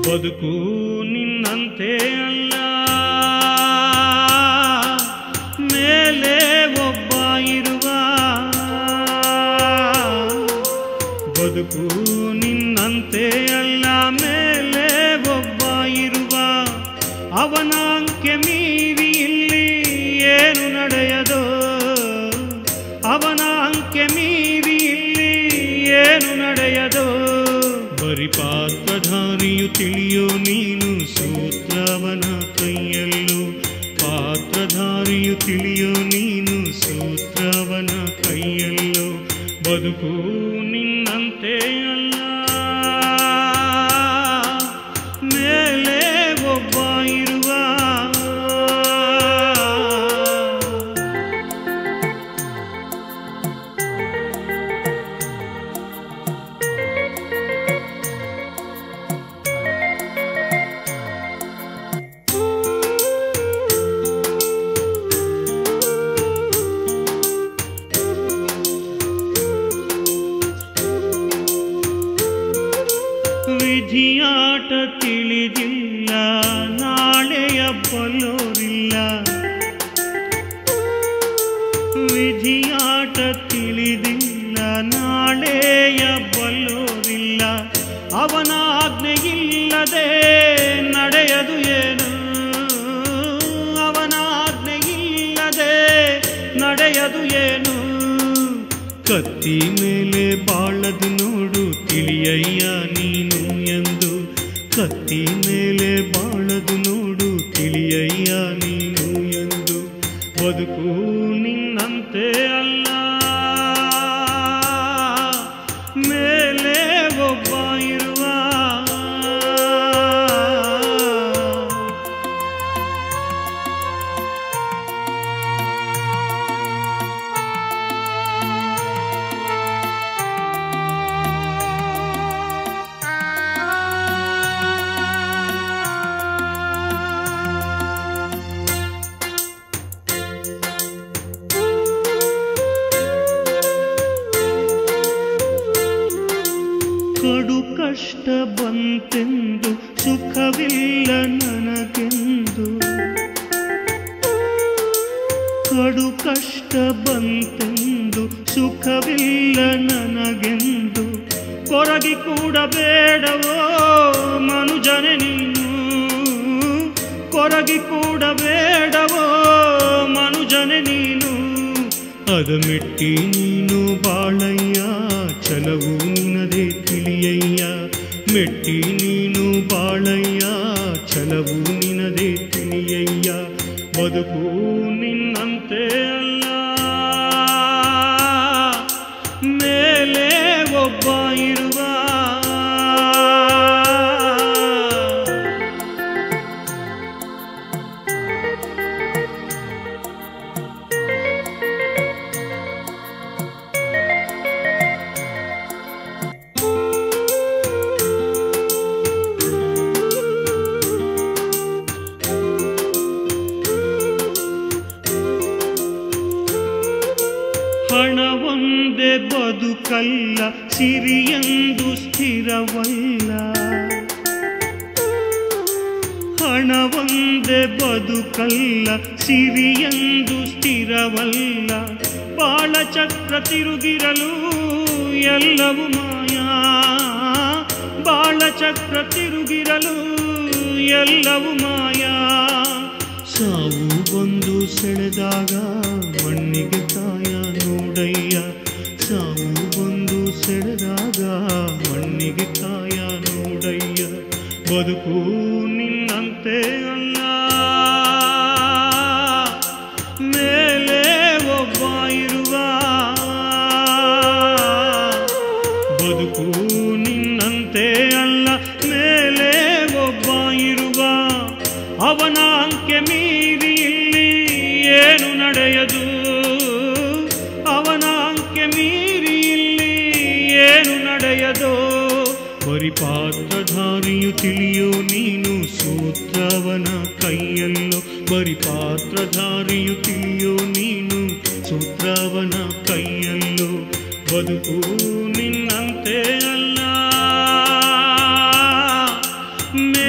ಬದುಕು ನಿನ್ನಂತೆ ಅಲ್ಲ ಮೇಲೆ ಒಬ್ಬ ಇರುವ ಬದುಕು ನಿನ್ನಂತೆ ಅಲ್ಲ ಮೇಲೆ ಒಬ್ಬ ಇರುವ ಅವನ ಅಂಕೆ ಮೀರಿ ಇಲ್ಲಿ ಏನು ನಡೆಯದೋ ಅವನ ಅಂಕೆ ಮೀರಿ ಇಲ್ಲಿ ಏನು ನಡೆಯದೋ ಬರಿ ಪಾತ್ರಧಾರಿಯು ತಿಳಿಯೋ ನೀನು ಸೂತ್ರವನ ಕೈಯಲ್ಲೂ ಪಾತ್ರಧಾರಿಯು ತಿಳಿಯೋ ನೀನು ಸೂತ್ರವನ ಕೈಯಲ್ಲೋ ಬದುಕು ನಿನ್ನಂತೆ ಅಲ್ಲ ಮೇಲೆ ಒಬ್ಬ ಇರುವ ವಿಧಿಯಾಟ ತಿಳಿದಿಲ್ಲ ನಾಳೆಯ ಬಲ್ಲೋರಿಲ್ಲ ವಿಧಿಯಾಟ ತಿಳಿದಿಲ್ಲ ನಾಳೆಯ ಬಲ್ಲೋರಿಲ್ಲ ಅವನ ಆಜ್ಞೆ ಇಲ್ಲದೆ ನಡೆಯದು ಏನು ಅವನ ಆಜ್ಞೆ ಇಲ್ಲದೆ ನಡೆಯದು ಏನು ಕತ್ತಿ ಮೇಲೆ ಬಾಳದು ನೋಡು ತಿಳಿಯಯ್ಯ ನೀನು ಎಂದು ಕತ್ತಿ ಮೇಲೆ ಬಾಳದು ನೋಡು ತಿಳಿಯಯ್ಯ ನೀನು ಎಂದು ಬದುಕು ನಿನ್ನಂತೆ ಅಲ್ಲ ಮೇಲೆ ಒಬ್ಬ ಇರುವ ಕಡು ಕಷ್ಟ ಬಂತೆಂದು ಸುಖವಿಲ್ಲ ನನಗೆಂದು ಕಡು ಕಷ್ಟ ಬಂತೆಂದು ಸುಖವಿಲ್ಲ ನನಗೆಂದು ಕೊರಗಿ ಕೂಡ ಬೇಡವೋ ಮನುಜನೆ ನೀನು ಕೊರಗಿ ಕೂಡ ಬೇಡವೋ ಮನುಜನೆ ನೀನು ಅದ ಮೆಟ್ಟಿ ನೀನು ಬಾಳಯ್ಯ ಛಲವು ನಿನದೇ ತಿಳಿಯಯ್ಯ ಮೆಟ್ಟಿ ನೀನು ಬಾಳಯ್ಯ ಛಲವು ನಿನದೇ ತಿಳಿಯಯ್ಯ ಬದುಕು ನಿನ್ನಂತೆ ಅಲ್ಲ ಮೇಲೆ ಒಬ್ಬ ಇರುವ ಹಣವೊಂದೇ ಬದುಕಲ್ಲ ಸಿರಿಯೆಂದು ಸ್ಥಿರವಲ್ಲ ಹಣವೊಂದೇ ಬದುಕಲ್ಲ ಸಿರಿಯೆಂದು ಸ್ಥಿರವಲ್ಲ ಬಾಳ ಚಕ್ರ ತಿರುಗಿರಲು ಎಲ್ಲವೂ ಮಾಯಾ ಬಾಳ ಚಕ್ರ ತಿರುಗಿರಲು ಎಲ್ಲವೂ ಮಾಯಾ ಸಾವು ಬಂದು ಸೆಳೆದಾಗ ಮಣ್ಣಿಗೆ ಕಾಯ ನೋಡಯ್ಯ ಸಾವು ಬಂದು ಸೆಳೆದಾಗ ಮಣ್ಣಿಗೆ ಕಾಯ ನೋಡಯ್ಯ ಬದುಕು ನಿನ್ನಂತೆ ಅಲ್ಲ ಮೇಲೆ ಒಬ್ಬ ಇರುವ ಬದುಕು ನಿನ್ನಂತೆ ಅಲ್ಲ ಮೇಲೆ ಒಬ್ಬ ಇರುವ ಅವನ ಅಂಕೆ ಮೀರಿ ಇಲ್ಲಿ ಏನು ನಡೆಯದು ಅವನ ಅಂಕೆ ಮೀರಿ ಇಲ್ಲಿ ಏನು ನಡೆಯದೋ ಪರಿಪಾತ್ರಧಾರಿಯು ತಿಳಿಯೋ ನೀನು ಸೂತ್ರವನ ಕೈಯಲ್ಲೋ ಪರಿಪಾತ್ರಧಾರಿಯು ತಿಳಿಯೋ ನೀನು ಸೂತ್ರವನ ಕೈಯಲ್ಲೋ ಬದುಕು ನಿನ್ನಂತೆ ಅಲ್ಲ ಮೇ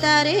ಗುದ್ದುತ್ತಾರೆ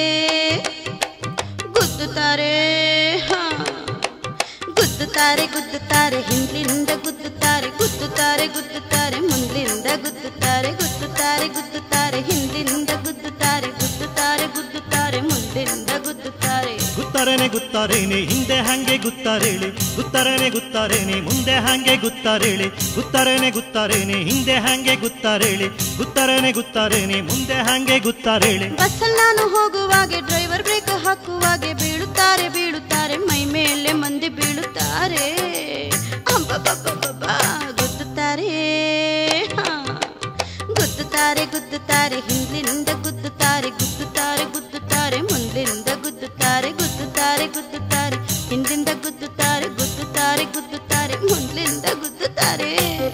ಗುದ್ದುತ್ತಾರೆ ಹಾ. ಗುದ್ದುತ್ತಾರೆ ಗುದ್ದುತ್ತಾರೆ ಹಿಂದ್ಲಿಂದ ಗುದ್ದುತ್ತಾರೆ ಗುದ್ದುತ್ತಾರೆ ಗುದ್ದುತ್ತಾರೆ ಮುಂದ್ಲಿಂದ ಗುದ್ದುತ್ತಾರೆ ಗುದ್ದುತ್ತಾರೆ ಗುದ್ದುತ್ತಾರೆ ಹಿಂದ್ಲಿಂದ ಗುದ್ದುತ್ತಾರೆ ಗುದ್ದುತ್ತಾರೆ ಗುದ್ದುತ್ತಾರೆ ಮುಂದ್ಲಿಂದ ಗುದ್ದುತ್ತಾರೆ ಗುತ್ತರೇನೆ ಗುತ್ತಾರೇನೆ ಹಿಂದೆ ಹಂಗೆ ಗುತ್ತಾರೇಳಿ ಗುತ್ತರೇನೆ ಗುತ್ತಾರೇನೆ ಮುಂದೆ ಹಂಗೆ ಗುತ್ತಾರೇಳಿ ಗುತ್ತರೇನೆ ಗುತ್ತಾರೇನೆ ಹಿಂದೆ ಹಂಗೆ ಗುತ್ತಾರೇಳಿ ಗುತ್ತರೇನೆ ಗುತ್ತಾರೇನೆ ಮುಂದೆ ಹಂಗೆ ಗುತ್ತಾರೇಳಿ ಬಸ್ಸಲ್ಲಿ ನಾನು ಹೋಗುವಾಗೆ ಡ್ರೈವರ್ ಬ್ರೇಕ್ ಹಾಕುವಾಗೆ ಬೀಳುತ್ತಾರೆ ಬೀಳುತ್ತಾರೆ ಮೈ ಮೇಲೆ ಮಂದಿ ಬೀಳುತ್ತಾರೆ ಅಬ್ಬಬ್ಬಬ್ಬಬ್ಬ, ಗುದ್ದುತ್ತಾರೆ ಹಾ. ಗುದ್ದುತ್ತಾರೆ ಗುದ್ದುತ್ತಾರೆ ಹಿಂದಿನಿಂದ ಗುದ್ದುತ್ತಾರೆ ಗುದ್ದುತ್ತಾರೆ ಗುದ್ದುತ್ತಾರೆ ಮುಂದಿನಿಂದ ಗುದ್ದುತ್ತಾರೆ ಗುದ್ದುತ್ತಾರೆ ಗುದ್ದುತ್ತಾರೆ ಹಿಂದಿಂದ ಗುದ್ದುತ್ತಾರೆ ಗುದ್ದುತ್ತಾರೆ ಗುದ್ದುತ್ತಾರೆ ಮುಂದಿನಿಂದ ಗುದ್ದುತ್ತಾರೆ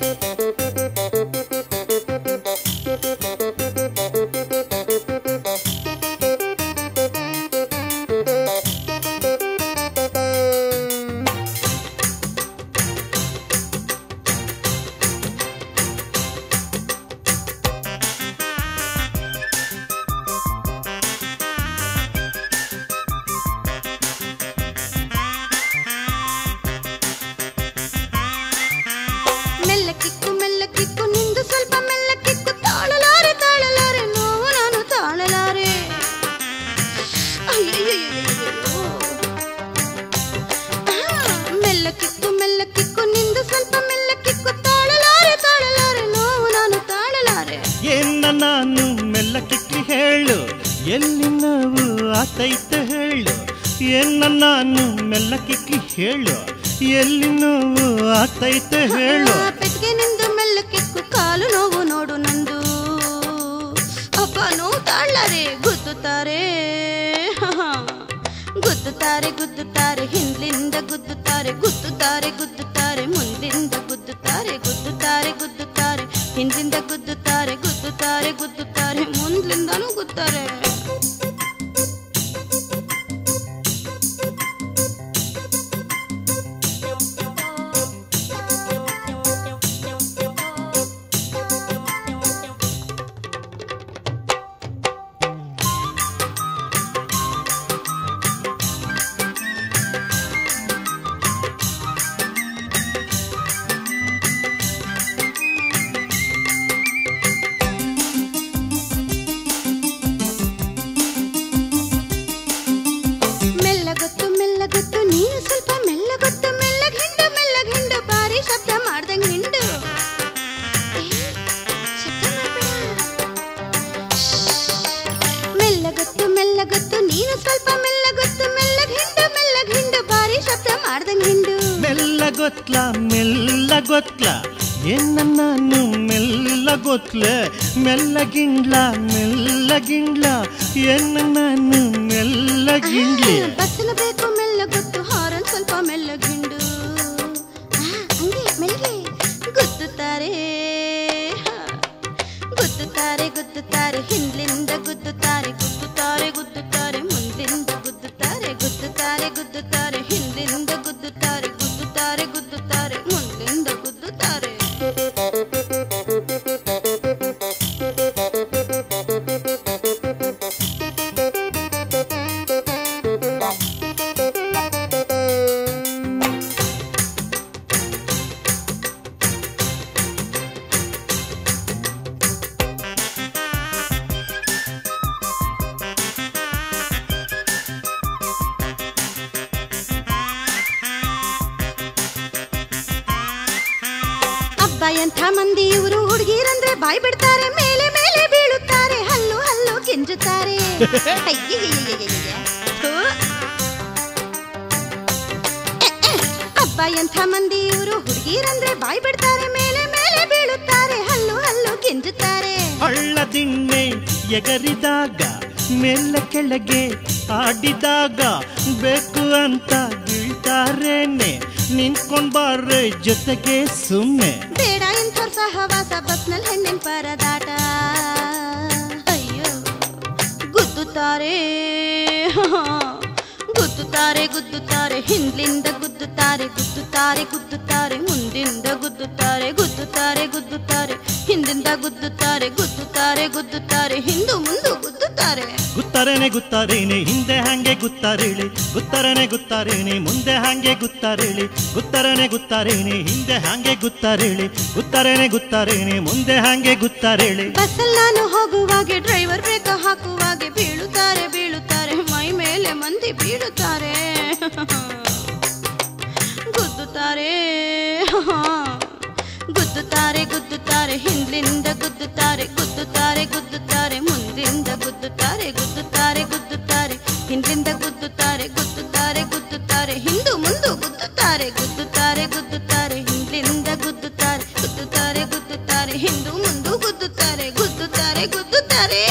ಮೆಲ್ಲಕ್ಕಿಕ್ಕು ಮೆಲ್ಲಕ್ಕಿಕ್ಕು ನಿಂದು ಸ್ವಲ್ಪ ಮೆಲ್ಲಕ್ಕಿಕ್ಕು ತಾಳಲಾರೆ ತಾಳಲಾರೆ ನೋವು ನಾನು ತಾಳಲಾರೆ ಅಯ್ಯಯ್ಯಯ್ಯಯ್ಯಯ್ಯೋ. ಆ, ಮೆಲ್ಲಕ್ಕಿಕ್ಕು ಮೆಲ್ಲಕ್ಕಿಕ್ಕು ನಿಂದು ಸ್ವಲ್ಪ ಮೆಲ್ಲಕ್ಕಿಕ್ಕು ತಾಳಲಾರೆ ತಾಳಲಾರೆ ನೋವು ನಾನು ತಾಳಲಾರೆ ಏನ ನಾನು ಮೆಲ್ಲ ಕಿಕ್ಕಿ ಹೇಳು ಎಲ್ಲಿ ನಾವು ಆತೈತೆ ಹೇಳು ಏನ ನಾನು ಮೆಲ್ಲ ಕಿಕ್ಕಿ ಹೇಳು ಎಲ್ಲಿ ನೋವು ಆತೈತೆ ಹೇಳು ಆ, ಪೆಟ್ಟಿಗೆ ನಿಂದು ಮೆಲ್ಲಕ್ಕಿಕ್ಕು ಕಾಲು ನೋವು ನೋಡು ನಂದು ಅಪ್ಪ ನೋವು ತಾಳಲಾರೆ ಗುದ್ದುತ್ತಾರೆ ಹಾ. ಗುದ್ದುತ್ತಾರೆ ಗುದ್ದುತ್ತಾರೆ ಹಿಂದ್ಲಿಂದ ಗುದ್ದುತ್ತಾರೆ ಗುದ್ದುತ್ತಾರೆ ಗುದ್ದುತ್ತಾರೆ ಮುಂದಿಂದ ಗುದ್ದುತ್ತಾರೆ ಗುದ್ದುತ್ತಾರೆ ಗುದ್ದುತ್ತಾರೆ ಹಿಂದಿಂದ ಗುದ್ದುತ್ತಾರೆ ಗುದ್ದುತ್ತಾರೆ ಗುದ್ದುತ್ತಾರೆ ಮುಂದ್ಲಿಂದನೂ ಗುದ್ದುತ್ತಾರೆ ಮೆಲ್ಲಗೊತ್ತು ಮೆಲ್ಲಗೊತ್ತು ನೀನು ಸ್ವಲ್ಪ ಮೆಲ್ಲಗೊತ್ತು ಮೆಲ್ಲಗ್ ಹಿಂಡು ಮೆಲ್ಲಗ್ ಹಿಂಡು ಭಾರಿ ಶಬ್ದ ಮಾಡ್ದಂಗ್ ಹಿಂಡು ಏ, ಶಬ್ದ ಮಾಡ್ಬೇಡ. ಮೆಲ್ಲಗೊತ್ತು ಮೆಲ್ಲಗೊತ್ತು ನೀನು ಸ್ವಲ್ಪ ಮೆಲ್ಲಗೊತ್ತು ಮೆಲ್ಲಗ್ ಹಿಂಡು ಮೆಲ್ಲಗ್ ಹಿಂಡು ಭಾರಿ ಶಬ್ದ ಮಾಡ್ದಂಗ್ ಹಿಂಡು ಮೆಲ್ಲ ಗೊತ್ಲ ಮೆಲ್ಲ ಗೊತ್ಲ ಏನ ನಾನು ಮೆಲ್ಲ ಗೊತ್ಲ ಮೆಲ್ಲಗಿಂಡ್ಲ ಮೆಲ್ಲಗಿಂಡ್ಲ ಏನ ನಾನು ಮೆಲ್ಲಗಿಂಡ್ಲಿ ಬಸ್ಸನ ಬೇಕು ಮೆಲ್ಲಗೊತ್ತು ಹಾರನ್ ಸ್ವಲ್ಪ ಮೆಲ್ಲಗ್ ಹಿಂಡು ಆ, ಹಂಗೆ ಮೆಲ್ಲಗೆ ಗುದ್ದುತ್ತಾರೆ ಹಾ. ಗುದ್ದುತ್ತಾರೆ ಗುದ್ದುತ್ತಾರೆ ಹಿಂದ್ಲಿಂದ ಗುದ್ದುತ್ತಾರೆ ಗುದ್ದುತ್ತಾರೆ ಗುದ್ದುತ್ತಾರೆ ಮುಂದಿಂದ ಗುದ್ದುತ್ತಾರೆ ಗುದ್ದುತ್ತಾರೆ ಗುದ್ದುತ್ತಾರೆ ಹಿಂದಿಂದ ಗುದ್ದುತ್ತಾರೆ ಗುದ್ದುತ್ತಾರೆ ಗುದ್ದುತ್ತಾರೆ ಮುಂದಿಂದ ಗುದ್ದುತ್ತಾರೆ ಅಬ್ಬ ಎಂಥ ಮಂದಿ ಇವರು ಹುಡುಗಿರಂದ್ರೆ ಬಾಯ್ ಬಿಡ್ತಾರೆ ಮೇಲೆ ಮೇಲೆ ಬೀಳುತ್ತಾರೆ ಹಲ್ಲು ಹಲ್ಲು ಗಿಂಜುತ್ತಾರೆ ಅಯ್ಯಯ್ಯಯ್ಯಯ್ಯಯ್ಯಯ್ಯ. ಥು. ಎ, ಎ, ಅಬ್ಬ ಎಂಥ ಮಂದಿ ಇವರು ಹುಡುಗಿರಂದ್ರೆ ಬಾಯ್ ಬಿಡ್ತಾರೆ ಮೇಲೆ ಮೇಲೆ ಬೀಳುತ್ತಾರೆ ಹಲ್ಲು ಹಲ್ಲು ಗಿಂಜುತ್ತಾರೆ ಹಳ್ಳದಿಣ್ಣೆ ಎಗರಿದಾಗ ಮೇಲ ಕೆಳಗೆ ಆಡಿದಾಗ ಬೇಕು ಅಂತ ಬೀಳ್ತಾರೇನೆ ನಿಂತ್ಕೊಂಡ್ ಬಾರ್ರೆ ಜೊತೆಗೆ ಸುಮ್ಮನೆ ಬೇಡ ಇಂಥವ್ರ ಸಹವಾಸ ಬಸ್ನಲ್ಲಿ ಹೆಣ್ಣಿನ ಪರದಾಟ ಅಯ್ಯೋ ಗುದ್ದುತ್ತಾರೆ ಗುದ್ದುತ್ತಾರೆ ಗುದ್ದುತ್ತಾರೆ ಹಿಂದ್ಲಿಂದ ಗುದ್ದುತ್ತಾರೆ ಗುದ್ದುತ್ತಾರೆ ಗುದ್ದುತ್ತಾರೆ ಮುಂದಿಂದ ಗುದ್ದುತ್ತಾರೆ ಗುದ್ದುತ್ತಾರೆ ಗುದ್ದುತ್ತಾರೆ ಹಿಂದಿಂದ ಗುದ್ದುತ್ತಾರೆ ಗುದ್ದುತ್ತಾರೆ ಗುದ್ದುತ್ತಾರೆ ಹಿಂದು ಮುಂದು ಗುದ್ದುತ್ತಾರೆ ಗುದ್ದುತ್ತಾರೆ ಗುತ್ತರೇನೆ ಗುತ್ತಾರೇನೆ ಹಿಂದೆ ಹಂಗೆ ಗುತ್ತಾರೇಳಿ ಗುತ್ತರನೆ ಗುತ್ತಾರೇನೆ ಮುಂದೆ ಹಂಗೆ ಗುತ್ತಾರೇಳಿ ಗುತ್ತರನೆ ಗುತ್ತಾರೇನೆ ಹಿಂದೆ ಹಂಗೆ ಗುತ್ತಾರೇಳಿ ಗುತ್ತರೇನೆ ಗುತ್ತಾರೇನೆ ಮುಂದೆ ಹಂಗೆ ಗುತ್ತಾರೇಳಿ ಬಸ್ಸಲ್ಲಿ ನಾನು ಹೋಗುವಾಗೆ ಡ್ರೈವರ್ ಬ್ರೇಕ್ ಹಾಕುವಾಗೆ ಬೀಳುತ್ತಾರೆ ಬೀಳುತ್ತಾರೆ ಮೈ ಮೇಲೆ ಮಂದಿ ಬೀಳುತ್ತಾರೆ ಗುದ್ದುತ್ತಾರೆ ಗುದ್ದುತ್ತಾರೆ ಗುದ್ದುತ್ತಾರೆ ಹಿಂದ್ಲಿಂದ ಗುದ್ದುತ್ತಾರೆ ಗುದ್ದುತ್ತಾರೆ ಗುದ್ದುತ್ತಾರೆ ಮುಂದಿಂದ ಗುದ್ದುತ್ತಾರೆ ಗುದ್ದುತ್ತಾರೆ ಗುದ್ದುತ್ತಾರೆ ಹಿಂದ್ಲಿಂದ ಗುದ್ದುತ್ತಾರೆ ಗುದ್ದುತ್ತಾರೆ ಗುದ್ದುತ್ತಾರೆ ಹಿಂದು ಮುಂದು ಗುದ್ದುತ್ತಾರೆ ಗುದ್ದುತ್ತಾರೆ ಗುದ್ದುತ್ತಾರೆ ಹಿಂದ್ಲಿಂದ ಗುದ್ದುತ್ತಾರೆ ಗುದ್ದುತ್ತಾರೆ ಗುದ್ದುತ್ತಾರೆ ಹಿಂದು ಮುಂದು ಗುದ್ದುತ್ತಾರೆ ಗುದ್ದುತ್ತಾರೆ ಗುದ್ದುತ್ತಾರೆ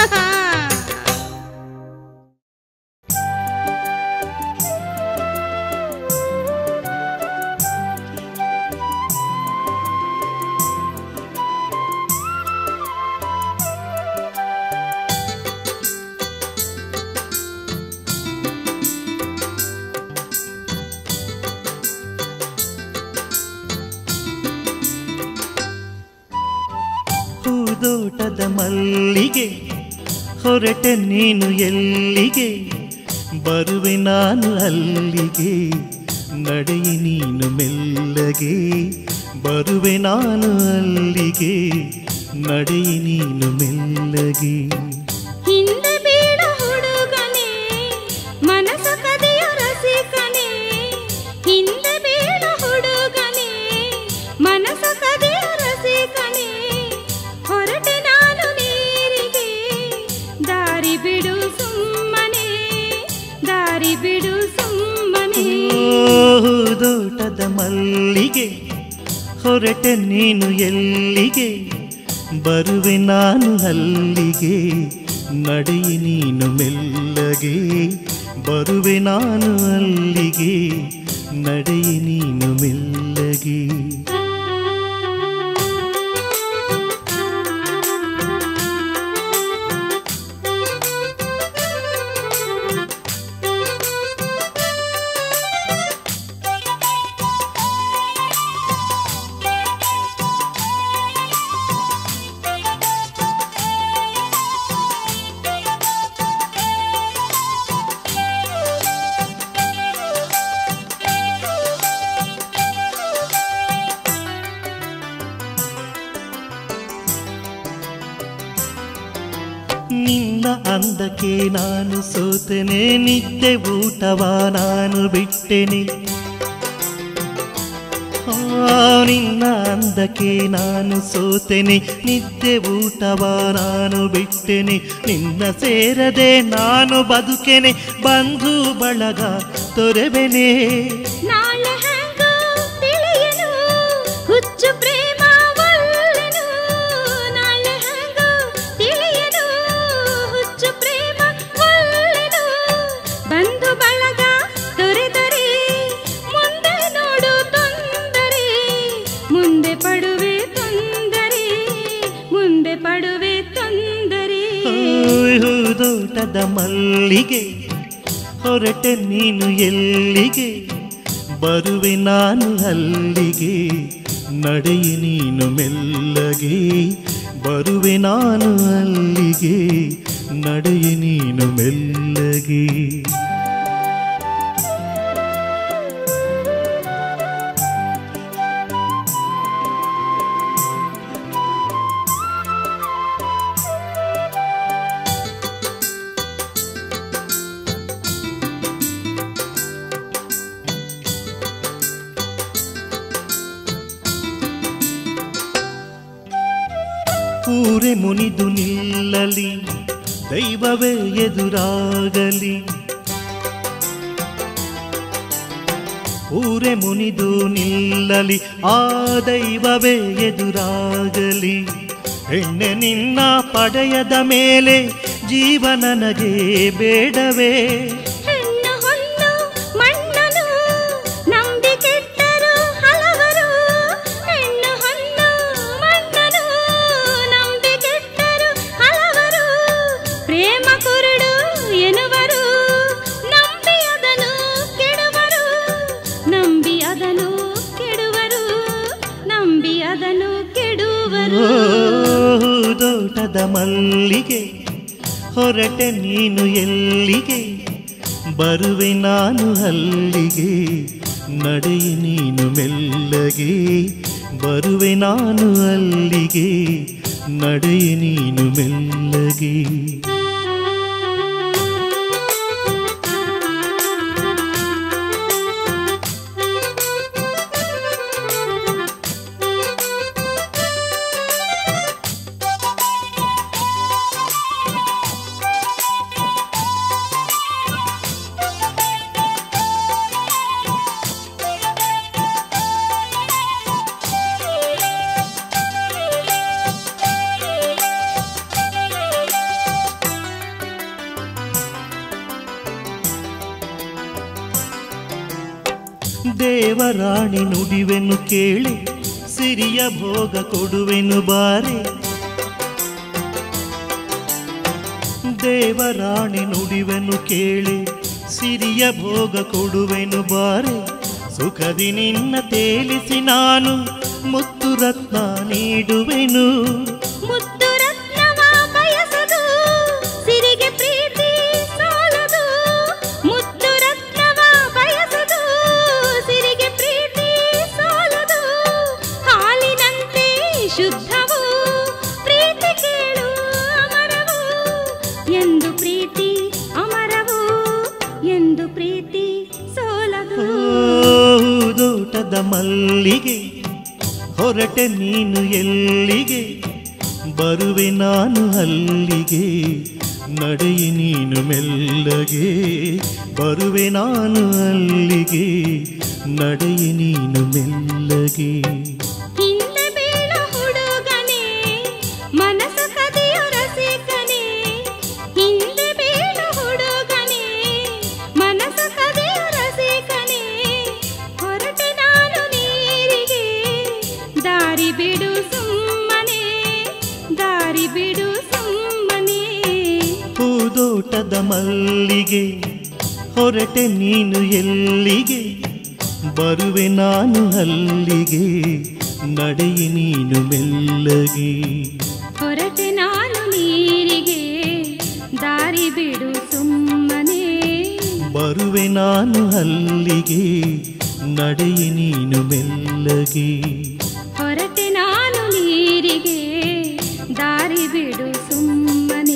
ಹೂದೋಟದ ಮಲ್ಲಿಗೆ ಹೊರಟೆ ನೀನು ಎಲ್ಲಿಗೆ ಬರುವೆ ನಾನು ಅಲ್ಲಿಗೆ ನಡೆಯಿ ನೀನು ಮೆಲ್ಲಗೆ ಬರುವೆ ನಾನು ಅಲ್ಲಿಗೆ ನಡೆಯಿ ನೀನು ಮೆಲ್ಲಗೆ ಹಿಂದೆ ಬೀಳ ಹುಡುಗನೇ ಮನಸ ಕದಿಯ ರಸಿಕನೇ ಹಿಂದೆ ಬೀಳ ಹುಡುಗನೇ ಮನಸ ಕದಿಯ ರಸಿಕನೇ ಹೊರಟೆ ನಾನು ನೀರಿಗೆ ದಾರಿ ಬಿಡು ಸುಮ್ಮನೆ ದಾರಿ ಬಿಡು ಸುಮ್ಮನೆ ಹೂದೋಟದ ಮಲ್ಲಿಗೆ ಹೊರಟೆ ನೀನು ಎಲ್ಲಿಗೆ ಬರುವೆ ನಾನು ಅಲ್ಲಿಗೆ ನಡೆಯಿ ನೀನು ಮೆಲ್ಲಗೆ ಬರುವೆ ನಾನು ಅಲ್ಲಿಗೆ ನಡೆಯಿ ನೀನು ಮೆಲ್ಲಗೆ ನಿನ್ನ ಅಂದಕ್ಕೆ ನಾನು ಸೋತೆನೆ ನಿದ್ದೆ ಊಟವ ನಾನು ಬಿಟ್ಟೆನೆ ಆ, ನಿನ್ನ ಅಂದಕ್ಕೆ ನಾನು ಸೋತೆನೆ ನಿದ್ದೆ ಊಟವ ನಾನು ಬಿಟ್ಟೆನೆ ನಿನ್ನ ಸೇರದೆ ನಾನು ಬದುಕೆನೆ ಬಂಧು ಬಳಗ ತೊರೆವೆನೆ ನಾಳೆ ಹ್ಯಾಂಗೋ ತಿಳಿಯನು ಹುಚ್ಚು ಪ್ರೇಮ ಒಲ್ಲೆನು ನಾಳೆ ಹ್ಯಾಂಗೋ ತಿಳಿಯನು ಹುಚ್ಚು ಪ್ರೇಮ ಒಲ್ಲೆನು ಬಂಧು ಬಳಗ ತೊರೆದರೆ ಮುಂದೆ ನೋಡು ತೊಂದರೆ ಮುಂದೆ ಪಡುವೆ ತೊಂದರೆ ಮುಂದೆ ಪಡುವೆ ತೊಂದರೆ ಹೂದೋಟದ ಮಲ್ಲಿಗೆ ಹೊರಟೆ ನೀನು ಎಲ್ಲಿಗೆ ಬರುವೆ ನಾನು ಅಲ್ಲಿಗೆ ನಡೆಯಿ ನೀನು ಮೆಲ್ಲಗೆ ಬರುವೆ ನಾನು ಅಲ್ಲಿಗೆ ನಡೆಯಿ ನೀನು ಮೆಲ್ಲಗೆ ಊರೆ ಮುನಿದು ನಿಲ್ಲಲಿ ದೈವವೇ ಎದುರಾಗಲಿ ಊರೆ ಮುನಿದು ನಿಲ್ಲಲಿ ಆ ದೈವವೇ ಎದುರಾಗಲಿ ಹೆಣ್ಣೆ ನಿನ್ನ ಪಡೆಯದ ಮೇಲೆ ಜೀವ ನನಗೆ ಬೇಡವೇ ಹೆಣ್ಣು ಹೊನ್ನು ಮಣ್ಣನು ನಂಬಿ ಕೆಟ್ಟರು ಹಲವರು ಹೆಣ್ಣು ಹೊನ್ನು ಮಣ್ಣನು ನಂಬಿ ಕೆಟ್ಟರು ಹಲವರು ಪ್ರೇಮ ಕುರುಡು ಎನ್ನುವರು ನಂಬಿ ಅದನು ಕೆಡುವರು ನಂಬಿ ಅದನು ಕೆಡುವರು ನಂಬಿ ಅದನು ಕೆಡುವರು ಓ, ದೋಟದ ಮಲ್ಲಿಗೆ ಹೊರಟೆ ನೀನು ಎಲ್ಲಿಗೆ ಬರುವೆ ನಾನು ಅಲ್ಲಿಗೆ ನಡೆಯ ನೀನು ಮೆಲ್ಲಗೆ ಬರುವೆ ನಾನು ಅಲ್ಲಿಗೆ ನಡೆಯ ನೀನು ಮೆಲ್ಲಗೆ ದೇವರಾಣಿ ನುಡಿವೆನು ಕೇಳಿ ಸಿರಿಯ ಭೋಗ ಕೊಡುವೆನು ಬಾರೆ ದೇವರಾಣಿ ನುಡಿವೆನು ಕೇಳಿ ಸಿರಿಯ ಭೋಗ ಕೊಡುವೆನು ಬಾರೆ ಸುಖದಿ ನಿನ್ನ ತೇಲಿಸಿ ನಾನು ಮುತ್ತು ರತ್ನ ನೀಡುವೆನು ಮುತ್ತು ರತ್ನವ ಬಯಸದು ಸಿರಿಗೆ ಪ್ರೀತಿ ಸಾಲದು ಮುತ್ತು ರತ್ನವ ಬಯಸದು ಸಿರಿಗೆ ಪ್ರೀತಿ ಸಾಲದು ಹಾಲಿನಂತೆ ಶುದ್ಧವು ಪ್ರೀತಿ ಕೇಳು ಅಮರವು ಎಂದು ಪ್ರೀತಿ ಅಮರವು ಎಂದು ಪ್ರೀತಿ ಸೋಲದು ದೋಟದ ಮಲ್ಲಿಗೆ ಹೊರಟೆ ನೀನು ಎಲ್ಲಿಗೆ ಬರುವೆ ನಾನು ಅಲ್ಲಿಗೆ ನಡೆಯಿ ನೀನು ಮೆಲ್ಲಗೆ ಬರುವೆ ನಾನು ಅಲ್ಲಿಗೆ ನಡೆಯಿ ನೀನು ಮೆಲ್ಲಗೆ ಹಿಂದೆ ಬೀಳ ಹುಡುಗನೇ ಮನಸ್ಸು ಕದಿಯು ರಸಿಕನೇ ಹಿಂದೆ ಬೀಳ ಹುಡುಗನೇ ಮನಸ್ಸು ಕದಿಯು ರಸಿಕನೇ ಹೊರಟೆ ನಾನು ನೀರಿಗೆ ದಾರಿ ಬಿಡು ಸುಮ್ಮನೆ ದಾರಿ ಬಿಡು ಸುಮ್ಮನೆ ಹೂದೋಟದ ಮಲ್ಲಿಗೆ ಹೊರಟೆ ನೀನು ಎಲ್ಲಿಗೆ ಬರುವೆ ನಾನು ಅಲ್ಲಿಗೆ ನಡೆಯಿ ನೀನು ಮೆಲ್ಲಗೆ ಹೊರಟೆ ನಾನು ನೀರಿಗೆ ದಾರಿ ಬಿಡು ಸುಮ್ಮನೆ ಬರುವೆ ನಾನು ಅಲ್ಲಿಗೆ ನಡೆಯಿ ನೀನು ಮೆಲ್ಲಗೆ ಹೊರಟೆ ನಾನು ನೀರಿಗೆ ದಾರಿ ಬಿಡು ಸುಮ್ಮನೆ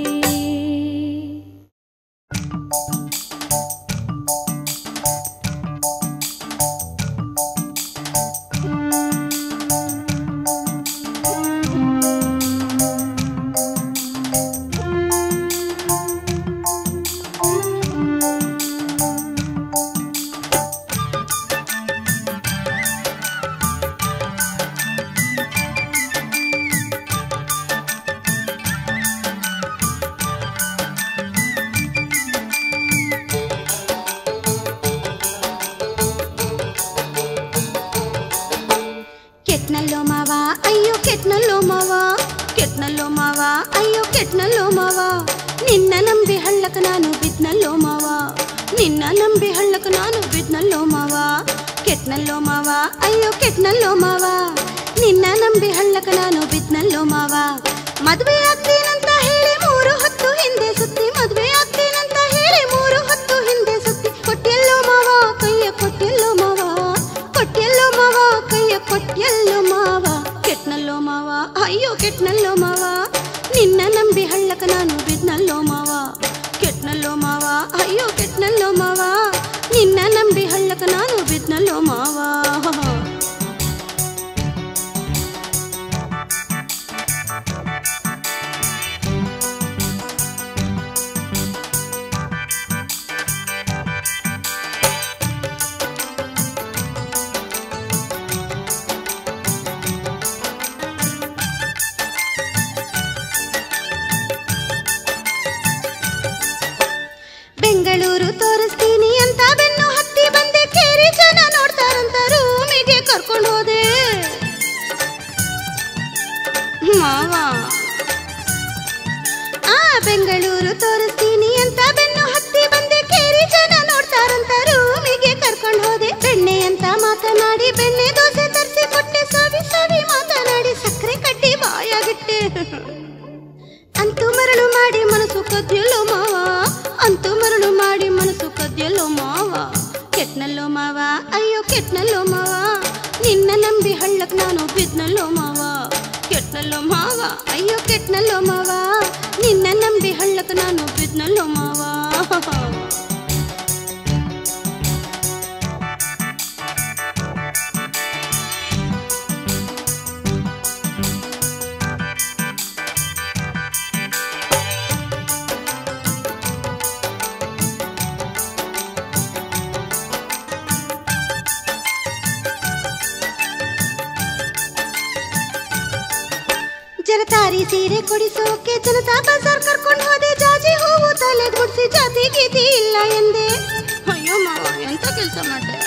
ಕೆಟ್ನಲ್ಲೋ ಮಾವ ಅಯ್ಯೋ ಕೆಟ್ನಲ್ಲೋ ಮಾವ ಕೆಟ್ನಲ್ಲೋ ಮಾವ ಅಯ್ಯೋ ಕೆಟ್ನಲ್ಲೋ ಮಾವ ನಿನ್ನ ನಂಬಿ ಹಳ್ಳಕ ನಾನು ಬಿದ್ನಲ್ಲೋ ಮಾವ ನಿನ್ನ ನಂಬಿ ಹಳ್ಳಕ ನಾನು ಬಿದ್ನಲ್ಲೋ ಮಾವ ಕೆಟ್ನಲ್ಲೋ ಮಾವ ಅಯ್ಯೋ ಕೆಟ್ನಲ್ಲೋ ಮಾವ ನಿನ್ನ ನಂಬಿ ಹಳ್ಳಕ ನಾನು ಬಿದ್ನಲ್ಲೋ ಮಾವ ಮದ್ವೆ ಆಗ್ತೀನಂತ ಹೇಳಿ ಮೂರು ಹೊತ್ತು ಹಿಂದೆ ಸುತ್ತಿ ಮದ್ವೆ ಆಗ್ತೀನಂತ ಹೇಳಿ ಮೂರು ಹೊತ್ತು ಹಿಂದೆ ಸುತ್ತಿ ಕೊಟ್ಟಿಲ್ಲೋ ಮಾವ ಕೈಯ ಕೊಟ್ಟಿಲ್ಲೋ ಮಾವ ಕೊಟ್ಟಿಲ್ಲೋ ಮಾವ ಕೈಯ ಕೊಟ್ಟಿಲ್ಲೋ ಮಾವ ಕೆಟ್ನಲ್ಲೋ ಮಾವ ಅಯ್ಯೋ ಕೆಟ್ನಲ್ಲೋ ಮಾವ ನಿನ್ನ ನಂಬಿ ಹಳ್ಳಕ ನಾನು ಬಿದ್ನಲ್ಲೋ ಮಾವ ಕೆಟ್ನಲ್ಲೋ ಮಾವ ಅಯ್ಯೋ ಕೆಟ್ನಲ್ಲೋ ಮಾವ ನಿನ್ನ ನಂಬಿ ಹಳ್ಳಕ ನಾನು ಬಿದ್ನಲ್ಲೋ ಮಾವ ಬೆಂಗಳೂರು ತೋರಿಸ್ತೀನಿ ಅಂತ ಬೆನ್ನು ಹತ್ತಿ ಬಂದೆ ಕೇರಿ ಜನ ನೋಡ್ತಾರಂತ ರೂಮಿಗೆ ಕರ್ಕೊಂಡು ಹೋದೆ ಮಾವ ಆ ಬೆಂಗಳೂರು ತೋರಿಸ್ತೀನಿ ಅಂತ ಬೆನ್ನು ಹತ್ತಿ ಬಂದೆ ಕೇರಿ ಜನ ನೋಡ್ತಾರಂತ ರೂಮಿಗೆ ಕರ್ಕೊಂಡು ಹೋದೆ ಬೆಣ್ಣೆ ಅಂತ ಮಾತನಾಡಿ ಬೆಣ್ಣೆ ದೋಸೆ ತರಿಸಿ ಕೊಟ್ಟೆ ಸವಿ ಸವಿ ಮಾತನಾಡಿ ಸಕ್ಕರೆ ಕಟ್ಟಿ ಬಾಯಾಗಿಟ್ಟೆ ಅಂತೂ ಮರಳು ಮಾಡಿ ಮನಸ್ಸು ಕದ್ಯಲ್ಲೋ ಮಾವ ಅಂತೂ ಮರಳು ಮಾಡಿ ಮನಸ್ಸು ಕದ್ಯಲ್ಲೋ ಮಾವ ಕೆಟ್ನಲ್ಲೋ ಮಾವ ಅಯ್ಯೋ ಕೆಟ್ನಲ್ಲೋ ಮಾವ ನಿನ್ನ ನಂಬಿ ಹಳ್ಳಕ್ ನಾನು ಬಿದ್ನಲ್ಲೋ ಮಾವ ಕೆಟ್ನಲ್ಲೋ ಮಾವ ಅಯ್ಯೋ ಕೆಟ್ನಲ್ಲೋ ಮಾವ ನಿನ್ನ ನಂಬಿ ಹಳ್ಳಕ್ ನಾನು ಬಿದ್ನಲ್ಲೋ ಮಾವ ಜರತಾರಿ ಸೀರೆ ಕೊಡಿಸೋಕೆ ಜನತಾ ಬಜಾರ್ ಕರ್ಕೊಂಡು ಹೋದೆ ಜಾಜಿ ಹೂವು ತಲೆ ಗುಡ್ಸಿ ಜಾತಿ ಗೀತಿ ಇಲ್ಲ ಎಂದೆ ಅಯ್ಯೋ ಮಾವ ಎಂತ ಕೆಲಸ ಮಾಡ್ದೆ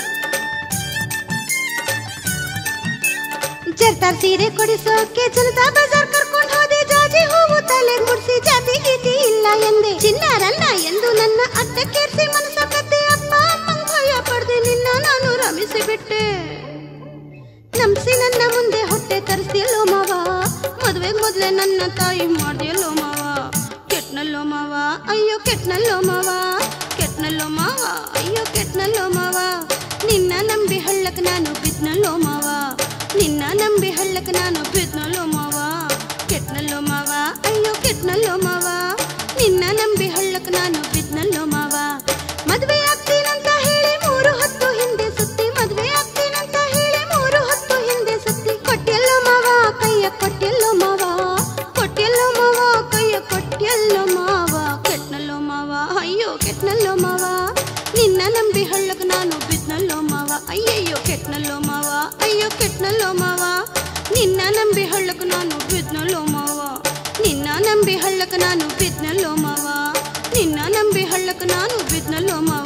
ಜರ್ತಾರ್ ಸೀರೆ ಕೊಡಿಸೋಕೆ ಜನತಾ ಬಜಾರ್ ಕರ್ಕೊಂಡು ಹೋದೆ ಜಾಜಿ ಹೂವು ತಲೆ ಗುಡ್ಸಿ ಜಾತಿ ಗೀತಿ ಇಲ್ಲ ಎಂದೆ ಚಿನ್ನಾರಲ್ಲ ಎಂದು ನನ್ನ ಅಟ್ಟಕ್ಕೇರ್ಸಿ ಮನಸ್ಸ ಕದ್ದೆ ಅಪ್ಪ ಅಮ್ಮಂಗ್ ಭಯ ಪಡ್ದೆ ನಿನ್ನ ನಾನು ರಮಿಸಿ ಬಿಟ್ಟೆ ನಂಬಿಸಿ ನನ್ನ ಮುಂದೆ ಹೊಟ್ಟೆ ತರಿಸಿಯಲ್ಲೋ ಮಾವ ಮದುವೆಗೆ ಮೊದಲೇ ನನ್ನ ತಾಯಿ ಮಾಡ್ದಿಯಲ್ಲೋ ಮಾವ ಕೆಟ್ನಲ್ಲೋ ಮಾವ ಅಯ್ಯೋ ಕೆಟ್ನಲ್ಲೋ ಮಾವ ಕೆಟ್ನಲ್ಲೋ ಮಾವ ಅಯ್ಯೋ ಕೆಟ್ನಲ್ಲೋ ಮಾವ ನಿನ್ನ ನಂಬಿ ಹಳ್ಳಕ್ ನಾನು ಬಿದ್ನಲ್ಲೋ ಮಾವ ನಿನ್ನ ನಂಬಿ ಹಳ್ಳಕ್ ನಾನು ಬಿದ್ನಲ್ಲೋ ಮಾವ ಕೆಟ್ನಲ್ಲೋ ಮಾವ ಅಯ್ಯೋ ಕೆಟ್ನಲ್ಲೋ ಮಾವ ನಿನ್ನ ನಂಬಿ ಹಳ್ಳಕ್ ನಾನು ಬಿದ್ನಲ್ಲೋ ಮಾವ ಮದ್ವೆ ಆಗ್ತೀನಂತ ಹೇಳಿ ಮೂರು ಹೊತ್ತು ಹಿಂದೆ ಸುತ್ತಿ ಮದ್ವೆ ಆಗ್ತೀನಂತ ಹೇಳಿ ಮೂರು ಹೊತ್ತು ಹಿಂದೆ ಸುತ್ತಿ ಕೊಟ್ಟೆಲ್ಲೋ ಮಾವ ಕೈಯ ಕೊಟ್ಟೆಲ್ಲೋ ಮಾವ ಕೊಟ್ಟೆಲ್ಲೋ ಮಾವ ಕೈಯ ಕೊಟ್ಟೆಲ್ಲೋ ಮಾವ ಕೆಟ್ನಲ್ಲೋ ಮಾವ ಅಯ್ಯೋ ಕೆಟ್ನಲ್ಲೋ ಮಾವ ನಿನ್ನ ನಂಬಿ ಹಳ್ಳಕ್ ನಾನು ಬಿದ್ನಲ್ಲೋ ಮಾವ ಅಯ್ಯಯ್ಯೋ ಕೆಟ್ನಲ್ಲೋ ಮಾವ ಅಯ್ಯೋ ಕೆಟ್ನಲ್ಲೋ ಮಾವ ನಿನ್ನ ನಂಬಿ ಹಳ್ಳಕ್ ನಾನು ಬಿದ್ನಲ್ಲೋ ಮಾವ ನಿನ್ನ ನಂಬಿ ಹಳ್ಳಕ್ ನಾನು ಬಿದ್ನಲ್ಲೋ ಮಾವ ನಿನ್ನ ನಂಬಿ ಹಳ್ಳಕ್ ನಾನು ಬಿದ್ನಲ್ಲೋ ಮಾವ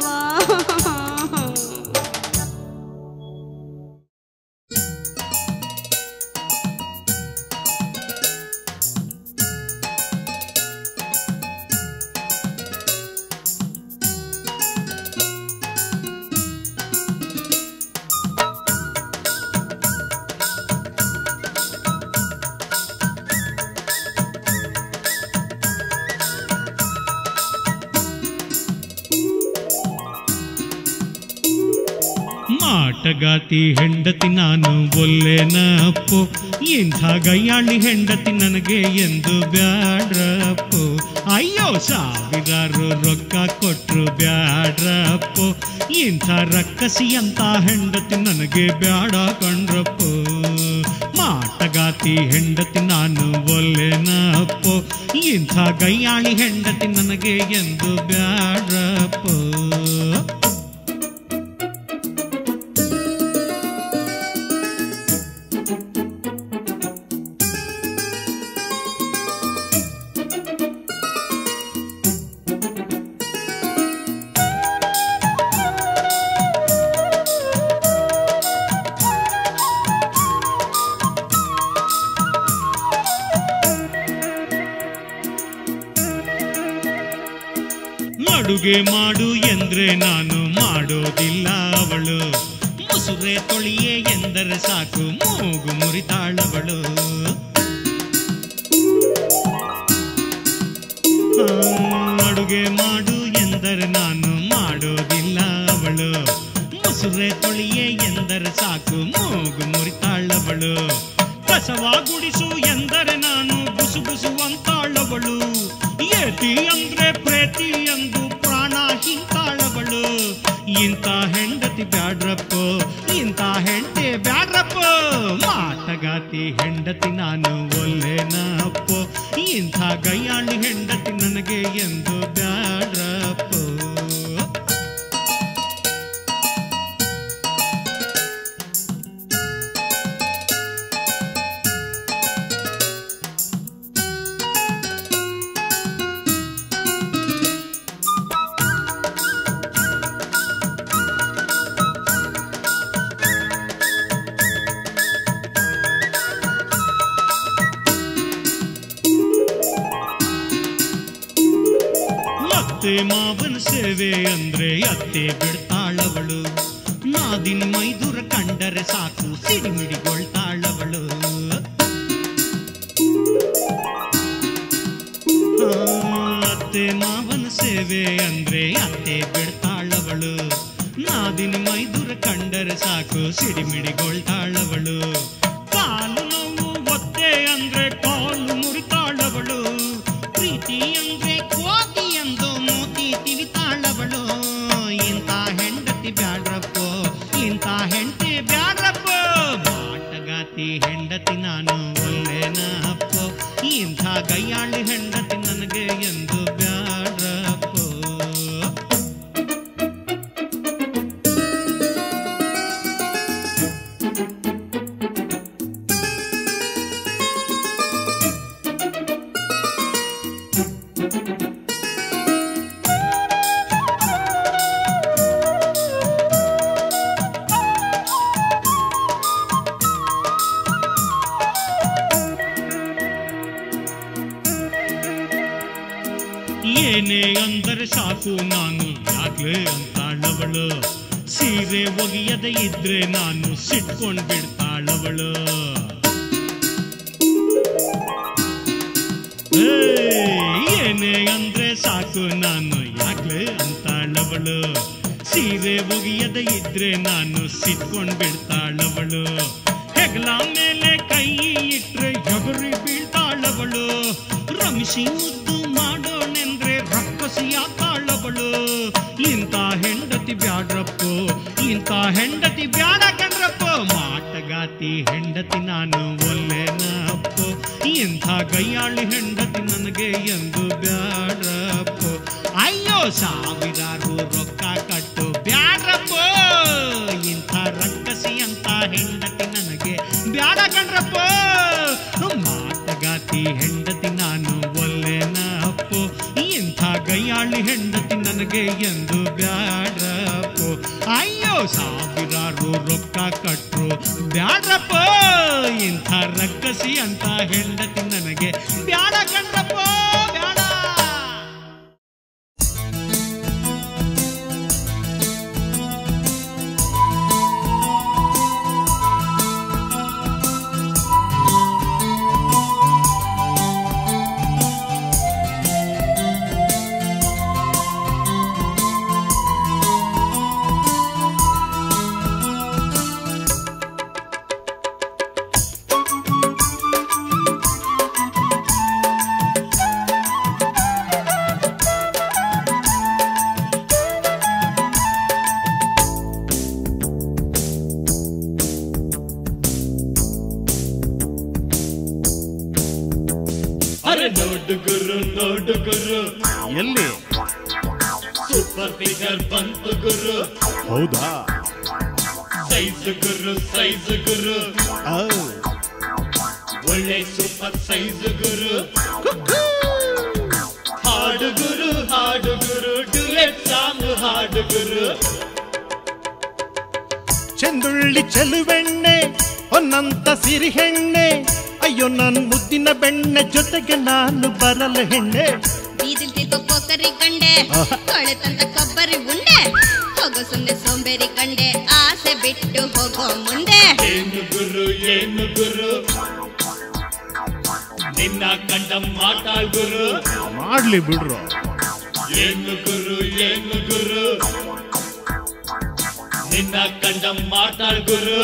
ಮಾಟಗಾತಿ ಹೆಂಡತಿ ನಾನು ಒಲ್ಲೆನಪ್ಪು ಇಂಥ ಗಯ್ಯಾಳಿ ಹೆಂಡತಿ ನನಗೆ ಎಂದು ಬ್ಯಾಡ್ರಪ್ಪು ಅಯ್ಯೋ ಸಾವಿರಾರು ರೊಕ್ಕ ಕೊಟ್ರು ಬ್ಯಾಡ್ರಪ್ಪು ಇಂಥ ರಕ್ಕಸಿ ಅಂತ ಹೆಂಡತಿ ನನಗೆ ಬ್ಯಾಡ ಕಂಡ್ರಪ್ಪು ಮಾಟಗಾತಿ ಹೆಂಡತಿ ನಾನು ಒಲ್ಲೆನಪ್ಪು ಇಂಥ ಗಯ್ಯಾಳಿ ಹೆಂಡತಿ ನನಗೆ ಎಂದು ಬ್ಯಾಡ್ರಪ್ಪು ಅಡುಗೆ ಮಾಡು ಎಂದ್ರೆ ನಾನು ಮಾಡೋದಿಲ್ಲ ಅವಳು ಮುಸುರೆ ತೊಳಿಯೇ ಎಂದರೆ ಸಾಕು ಮೂಗು ಮುರಿತಾಳವಳು ಆ, ಅಡುಗೆ ಮಾಡು ಎಂದರೆ ನಾನು ಮಾಡೋದಿಲ್ಲ ಅವಳು ಮುಸುರೆ ತೊಳಿಯೇ ಎಂದರೆ ಸಾಕು ಮೂಗು ಮುರಿತಾಳವಳು ಕಸವ ಗುಡಿಸು ಎಂದರೆ ನಾನು ಬುಸು ಬುಸುವಂತಾಳವಳು ಏತಿ ಅಂದ್ರೆ ಪ್ರೇತಿ ಎಂದು ಪ್ರಾಣ ಹಿಂತಾಳವಳು ಇಂಥ ಹೆಂಡತಿ ಬ್ಯಾಡ್ರಪ್ಪೋ ಇಂಥ ಹೆಂಡತಿ ಬ್ಯಾಡ್ರಪ್ಪೋ ಮಾಟಗಾತಿ ಹೆಂಡತಿ ನಾನು ಒಲ್ಲೆನಪ್ಪೋ ಇಂಥ ಗಯ್ಯಾಳಿ ಹೆಂಡತಿ ನನಗೆ ಎಂದು ಬ್ಯಾಡ್ರಪ್ಪೋ ಅತ್ತೆ ಮಾವನ ಸೇವೆ ಅಂದ್ರೆ ಅತ್ತೆ ಬಿಡ್ತಾಳವಳು ನಾದಿನ ಮೈದೂರ ಕಂಡರೆ ಸಾಕು ಸಿಡಿಮಿಡಿಗೊಳ್ತಾಳವಳು ಆ, ಅತ್ತೆ ಅತ್ತೆ ಮಾವನ ಸೇವೆ ಅಂದ್ರೆ ಅತ್ತೆ ಬಿಡ್ತಾಳವಳು ನಾದಿನ ಮೈದುರ ಕಂಡರೆ ಸಾಕು ಸಿಡಿಮಿಡಿಗೊಳ್ತಾಳವಳು ಕಾಲು ನೋವು ಒತ್ತೆ ಅಂದ್ರೆ ಕಾಲು ಮುರಿತಾಳವಳು ಪ್ರೀತಿ ಅಂದ್ರೆ ಕೋತಿ ಎಂದು ಮೋತಿ ತಿವಿತಾಳವಳು ಇಂಥ ಹೆಂಡತಿ ಬ್ಯಾಡ್ರಪ್ಪೋ ಇಂಥ ಹೆಂಡತಿ ಬ್ಯಾಡ್ರಪ್ಪೋ ಮಾಟಗಾತಿ ಹೆಂಡತಿ ನಾನು ಒಲ್ಲೆನ ಅಪ್ಪೋ ಇಂಥ ಗಯ್ಯಾಳಿ ಹೆಂಡತಿ ನನಗೆ ಎಂದು ಬ್ಯಾಡ್ರಪ್ಪೋ ಏನೇ ಅಂದರೆ ಸಾಕು ನಾನು ಯಾಕೆ ಅಂತಾಳವಳು ಸೀರೆ ಒಗೆಯದೆ ಇದ್ರೆ ನಾನು ಸಿಟ್ಕೊಂಡ್ ಬಿಡ್ತಾಳವಳು ಏ, ಏನೇ ಅಂದ್ರೆ ಸಾಕು ನಾನು ಯಾಕೆ ಅಂತಾಳವಳು ಸೀರೆ ಒಗೆಯದೆ ಇದ್ರೆ ನಾನು ಸಿಟ್ಕೊಂಡ್ ಬಿಡ್ತಾಳವಳು ಹೆಗಲ ಮೇಲೆ ಕೈ ಇಟ್ರೆ ಎಗರಿ ಬೀಳ್ತಾಳವಳು ರಮಿಸಿ ಮುದ್ದು ಮಾಡೋಣೆಂದ್ರೆ ರಕ್ಕಸಿಯ ತಾಳವಳು ಇಂಥ ಹೆಂಡತಿ ಬ್ಯಾಡ್ರಪ್ಪೋ ಇಂಥ ಹೆಂಡತಿ ಬ್ಯಾಡ ಕಣ್ರಪ್ಪೋ ಮಾಟಗಾತಿ ಹೆಂಡತಿ ನಾನು ಒಲ್ಲೆನಪ್ಪೋ ಇಂಥ ಗಯ್ಯಾಳಿ ಹೆಂಡತಿ ನನಗೆ ಎಂದು ಬ್ಯಾಡ್ರಪ್ಪೋ ಅಯ್ಯೋ ಸಾವಿರಾರು ರೊಕ್ಕ ಕಟ್ಟು ಬ್ಯಾಡ್ರಪ್ಪೋ ಇಂಥ ರಕ್ಕಸಿ ಅಂತ ಹೆಂಡತಿ ನನಗೆ ಬ್ಯಾಡ ಕಣ್ರಪ್ಪೋ ಮಾಟಗಾತಿ ಹೆಂಡತಿ ನಾನು ಒಲ್ಲೆನ ಅಪ್ಪು ಇಂಥ ಗಯ್ಯಾಳಿ ಹೆಂಡತಿ ನನಗೆ ಎಂದು ಬ್ಯಾಡ್ರಪ್ಪೋ ಅಯ್ಯೋ ಸಾವಿರಾರು ರೊಕ್ಕ ಕಟ್ರು ಬ್ಯಾಡ್ರಪ್ಪ ಇಂಥ ರಕ್ಕಸಿ ಅಂತ ಹೆಂಡತಿ ನನಗೆ ಬ್ಯಾಡ ಕಣ್ರಪ್ಪ ಬ್ಯಾಡ ಅರೆ ನೋಡು ಗುರು ನೋಡು ಗುರು ಎಲ್ಲಿ ಸೂಪರ್ ಫಿಗರ್ ಬಂತು ಗುರು ಹೌದಾ ಸೈಜ್ ಗುರು ಸೈಜ್ ಗುರು ಆ, ಒಳ್ಳೆ ಸೂಪರ್ ಸೈಜ್ ಗುರು ಹಾಡು ಗುರು ಹಾಡು ಗುರು ಡುಯೆಟ್ ಸಾಂಗ್ ಹಾಡು ಗುರು ಚೆಂದುಳ್ಳಿ ಚೆಲುವೆಣ್ಣೆ ಹೊನ್ನಂತ ಸಿರಿ ಹೆಣ್ಣೆ ಅಯ್ಯೋ ನನ್ ಮುದ್ದಿನ ಬೆಣ್ಣೆ ಜೊತೆಗೆ ನಾನು ಬರಲ ಹೆಣ್ಣೆ ಬೀದಿಲ್ ತಿರ್ಗೋ ಪೋಕರಿ ಕಂಡೆ ಕೊಳೆತಂತ ಕೊಬ್ಬರಿ ಉಂಡೆ ಹೋಗೋ ಸುಮ್ನೆ ಸೋಂಬೇರಿ ಕಂಡೆ ಆಸೆ ಬಿಟ್ಟು ಹೋಗೋ ಮುಂದೆ ಏನು ಗುರು ಏನು ಗುರು ನಿನ್ನ ಕಂಡ ಮಾತಾಳ್ ಗುರು ಮಾಡ್ಲಿ ಬಿಡ್ರು ಏನು ಗುರು ಏನು ಗುರು ನಿನ್ನ ಕಂಡ ಮಾತಾಳ್ ಗುರು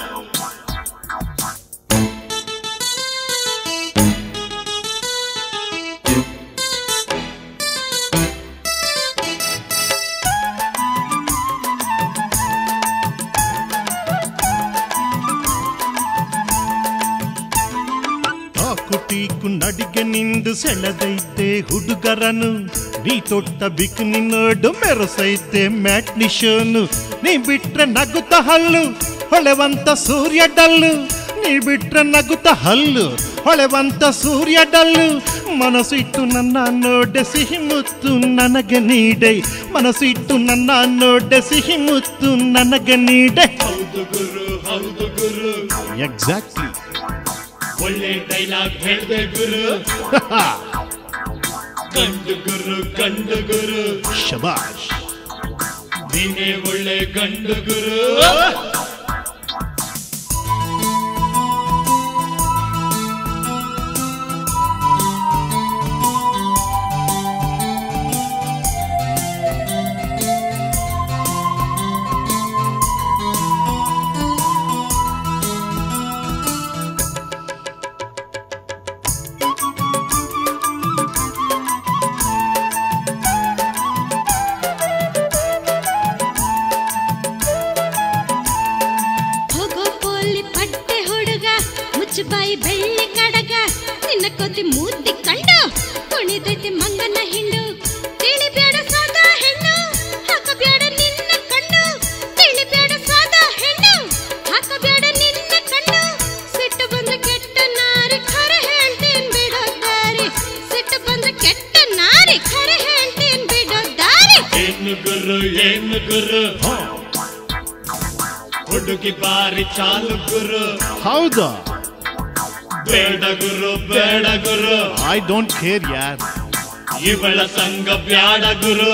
ತಾಕು ಟೀಕು ನಡಿಗೆ ನಿಂದು ಸೆಳೆದೈತೆ ಹುಡುಗರನು ನೀ ತೊಟ್ಟ ಬಿಕ್ ನಿನ್ನೋಡು ಮೆರಸೈತೆ ಮ್ಯಾಟ್ನಿಶೋನು ನೀ ಬಿಟ್ರೆ ನಗುತ್ತ ಹಲ್ಲು ಹೊಳೆವಂತ ಸೂರ್ಯ ಡಲ್ಲು ನೀ ಬಿಟ್ರೆ ನಗುತ್ತ ಹಲ್ಲು ಹೊಳೆವಂತ ಸೂರ್ಯ ಡಲ್ಲು ಮನಸ್ಸಿಟ್ಟು ನನ್ನ ನೋಡೆ ಸಿಹಿ ಮುತ್ತು ನನಗೆ ನೀಡೆ ಮನಸ್ಸಿಟ್ಟು ನನ್ನ ನೋಡೆ ಸಿಹಿ ಮುತ್ತು ನನಗೆ ನೀಡೆ ಹೌದು ಗುರು ಹೌದು ಗುರು ಎಕ್ಸಾಕ್ಟ್ಲಿ ಒಳ್ಳೆ ಡೈಲಾಗ್ ಹೇಳ್ದೆ ಗುರು ಗಂಡು ಗುರು ಗಂಡು ಗುರು ಶಬಾಷ್ ನೀನೇ ಒಳ್ಳೆ ಗಂಡು ಗುರು ಕುಣಿದೈತಿ ಮೂರ್ತಿ ಕಂಡು ಕುಣಿದೈತಿ ಮಂಗನ ಹಿಂಡು ತಿಳಿಬೇಡ ಸಾದ ಹೆಣ್ಣು ಹಾಕಬೇಡ ನಿನ್ನ ಕಣ್ಣು ತಿಳಿಬೇಡ ಸಾದ ಹೆಣ್ಣು ಹಾಕಬೇಡ ನಿನ್ನ ಕಣ್ಣು ಸಿಟ್ಟು ಬಂದ ಕೆಟ್ಟ ನಾರಿ ಖರೆ ಹೇಳ್ತೀನಿ ಬಿಡೋ ದಾರಿ ಸಿಟ್ಟು ಬಂದ ಕೆಟ್ಟ ನಾರಿ ಖರೆ ಹೇಳ್ತೀನಿ ಬಿಡೋ ದಾರಿ ಏನು ಗುರು ಏನು ಗುರು ಹುಡುಗಿ ಬಾರಿ ಚಾಲು ಗುರು ಹೌದಾ ಬೇಡ ಗುರು ಬೇಡ ಗುರು ಐ ಡೋಂಟ್ ಕೇರ್ ಯಾರ್ ಇವಳ ಸಂಗ ಬ್ಯಾಡ ಗುರು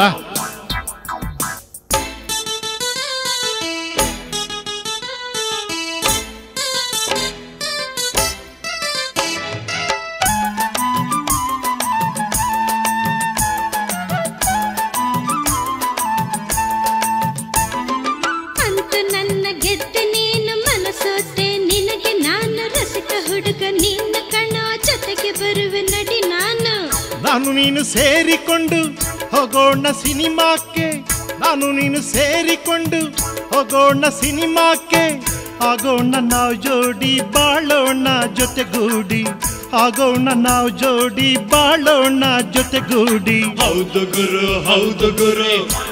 ಅಂತ ನನ್ನ ಗೆದ್ದೆ ನೀನು ಮನಸೋತೆ ನಿನಗೆ ನಾನು ರಸಿಕ ಹುಡುಗ ನಿನ್ನ ಕಣ ಜೊತೆಗೆ ಬರುವೆ ನಡಿ ನಾನು ನಾನು ನೀನು ಸೇರಿಕೊಂಡು ಹೋಗೋಣ ಸಿನಿಮಾಕ್ಕೆ ನಾನು ನೀನು ಸೇರಿಕೊಂಡು ಹೋಗೋಣ ಸಿನಿಮಾಕ್ಕೆ ಆಗೋಣ ನಾವು ಜೋಡಿ ಬಾಳೋಣ ಜೊತೆಗೂಡಿ ಆಗೋಣ ನಾವು ಜೋಡಿ ಬಾಳೋಣ ಜೊತೆಗೂಡಿ ಹೌದು ಗುರು ಹೌದು ಗುರು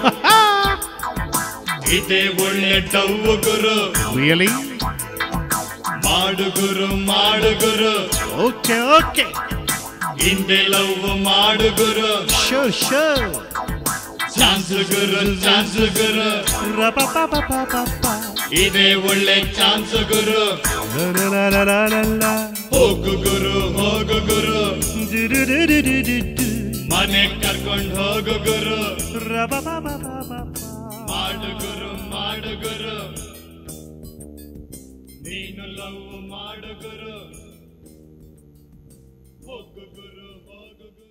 ಇದೇ ಒಳ್ಳೆ ಡವ್ವು ಗುರು ರಿಯಲಿ ಮಾಡು ಗುರು ಮಾಡು ಗುರು ಓಕೆ ಓಕೆ ಹಿಂದೆ ಲವ್ ಮಾಡು ಗುರು ಶೋರ್ ಶೋರ್ ಚಾನ್ಸ್ ಗುರು ಚಾನ್ಸ್ ಗುರು ರಪಪಪಪಪಪ. ಇದೇ ಒಳ್ಳೆ ಚಾನ್ಸ್ ಗುರು ಲಲಲಲಲಲಲ. ಹೋಗು ಗುರು ಹೋಗು ಗುರು ದುರುರುರುರುರುರು. ಮನೆ ಕರ್ಕೊಂಡು ಹೋಗು ಗುರು ರಪಪಪಪಪಪ. ಮಾಡು ಗುರು ಮಾಡು ಗುರು ನೀನು ಲವ್ ಮಾಡು ಗುರು ಹೋಗು ಗುರು ಹೋಗು ಗುರು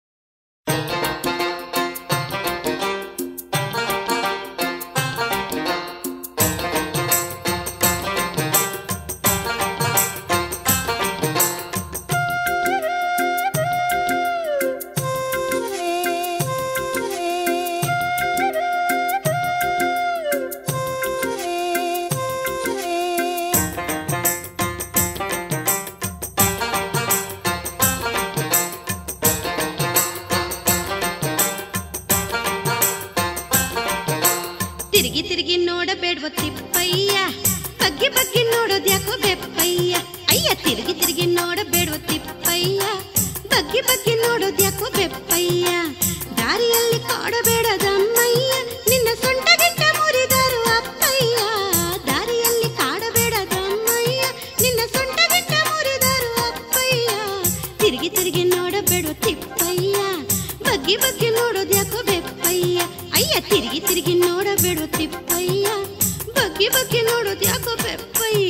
ತಿರುಗಿ ತಿರುಗಿ ನೋಡಬೇಡ್ವ ತಿಪ್ಪಯ್ಯ ಬಗ್ಗಿ ಬಗ್ಗಿ ನೋಡೋದ್ಯಾಕೋ ಬೆಪ್ಪಯ್ಯ ಅಯ್ಯ ತಿರುಗಿ ತಿರುಗಿ ನೋಡಬೇಡ್ವ ತಿಪ್ಪಯ್ಯ ಬಗ್ಗಿ ಬಗ್ಗಿ ನೋಡೋದ್ಯಾಕೋ ಬೆಪ್ಪಯ್ಯ ದಾರಿಯಲ್ಲಿ ಕಾಡಬೇಡದಮ್ಮಯ್ಯ ನಿನ್ನ ಸೊಂಟಗಿಟ್ಟ ಮುರಿದರು ಅಪ್ಪಯ್ಯ ದಾರಿಯಲ್ಲಿ ಕಾಡಬೇಡದಮ್ಮಯ್ಯ ನಿನ್ನ ಸೊಂಟಗಿಟ್ಟ ಮುರಿದರು ಅಪ್ಪಯ್ಯ ತಿರುಗಿ ತಿರುಗಿ ನೋಡಬೇಡ ತಿಪ್ಪಯ್ಯ ಬಗ್ಗಿ ಬಗ್ಗಿ ನೋಡೋದ್ಯಾಕೋ ಬೆಪ್ಪಯ್ಯ ಅಯ್ಯ ತಿರುಗಿ ತಿರುಗಿ ನೋಡಬೇಡ ತಿಪ್ಪಯ್ಯ ಬಗ್ಗಿ ಬಗ್ಗಿ ನೋಡೋದ್ಯಾಕೋ ಬೆಪ್ಪಯ್ಯ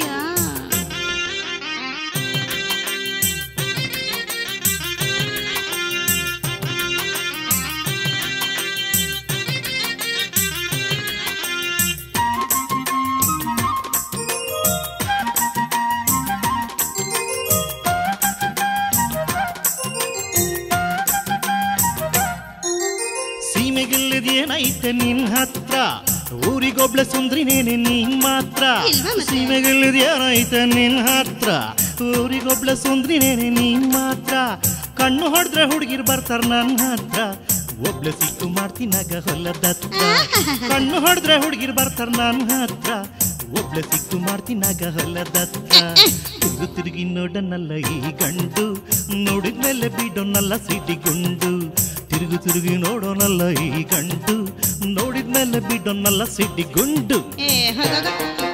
ಸೀಮೆಗಿಲ್ಲದೇನೈತೆ ನಿನ್ ಹತ್ರ ಊರಿಗೊಬ್ಳೆ ಸುಂದ್ರಿನೇನೆ ನೀನ್ ಮಾತ್ರ ಇಲ್ವಾ ಮತ್ತೆ? ಸೀಮೆಗಿಲ್ಲದೇನೈತೆ ನಿನ್ ಹತ್ರ ಊರಿಗೊಬ್ಳೆ ಸುಂದ್ರಿನೇನೆ ನೀನ್ ಮಾತ್ರ ಕಣ್ಣು ಹೊಡೆದ್ರೆ ಹುಡುಗಿರ್ ಬರ್ತಾರ ನನ್ನ ಹತ್ರ ಒಬ್ಳೆ ಸಿಕ್ಕು ಮಾಡ್ತೀನಾಗ ಹೊಲದತ್ರ ಕಣ್ಣು ಹೊಡೆದ್ರೆ ಹುಡುಗಿರ್ ಬರ್ತಾರ ನನ್ನ ಹತ್ರ ಒಬ್ಳೆ ಸಿಕ್ಕು ಮಾಡ್ತೀನಾಗ ಹೊಲದತ್ರ ತಿರುಗು ತಿರುಗಿ ನೋಡನಲ್ಲ ಈ ಗಂಡು ನೋಡಿದ್ಮೇಲೆ ಬಿಡೋನಲ್ಲ ಸಿಟಿಗುಂಡು ತಿರುಗು ತಿರುಗಿ ನೋಡೋನಲ್ಲ ಈ ಗಂಡು ನೋಡಿದ್ಮೇಲೆ ಬಿಡೋನಲ್ಲ ಸಿಟಿಗುಂಡು ಏ ಹೋಗೋಗ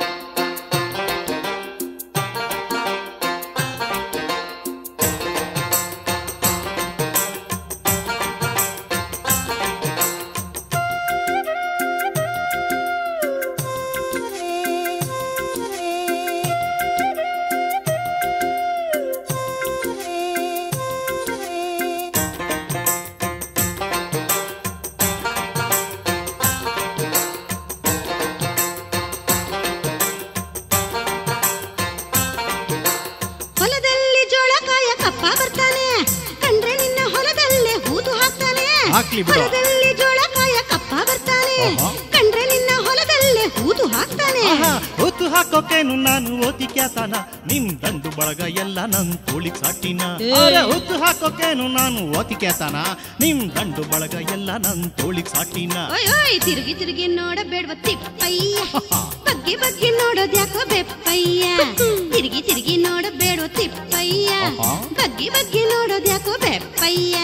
ಹೊಲದಲ್ಲಿ ಜೋಳ ಕಾಯ ಕಪ್ಪ ಬರ್ತಾನೆ ಕಂಡ್ರೆ ನಿನ್ನ ಹೊಲದಲ್ಲೇ ಹೂತು ಹಾಕ್ತಾನೆ ಹಾಕ್ಲಿ ಬಿಡು. ಹೊಲದಲ್ಲಿ ಜೋಳ ಕಾಯ ಕಪ್ಪ ಬರ್ತಾನೆ ಆಹಾ. ಕಂಡ್ರೆ ನಿನ್ನ ಹೊಲದಲ್ಲೇ ಹೂತು ಹುತ್ತು ಹಾಕ್ತಾನೆ ಆಹಾ, ಹೊತ್ತು ಹಾಕೋಕೇನು ನಾನು ಓತಿ ಕ್ಯಾತನ ನಿಮ್ ದಂಡು ಬಳಗ ಎಲ್ಲ ನನ್ ತೋಳಿಗ್ ಸಾಟಿನ ಏಯ್. ಅರೆ, ಹೊತ್ತು ಹಾಕೋಕೇನು ನಾನು ಓತಿ ಕ್ಯಾತನ ನಿಮ್ ದಂಡು ಬಳಗ ಎಲ್ಲ ನನ್ ತೋಳಿಗ್ ಸಾಟಿನ ಓಯ್ ಓಯ್ ತಿರುಗಿ ತಿರುಗಿ ನೋಡಬೇಡ್ವ ತಿಪ್ಪಯ್ಯ ಬಗ್ಗೆ ಬಗ್ಗೆ ನೋಡೋದ್ಯಾಕೋ ಬೆಪ್ಪಯ್ಯ ತಿರುಗಿ ತಿರುಗಿ ನೋಡಬೇಡ್ವ ತಿಪ್ಪಯ್ಯ ಆಹಾ. ಬಗ್ಗೆ ಬಗ್ಗೆ ನೋಡೋದ್ಯಾಕೋ ಬೆಪ್ಪಯ್ಯ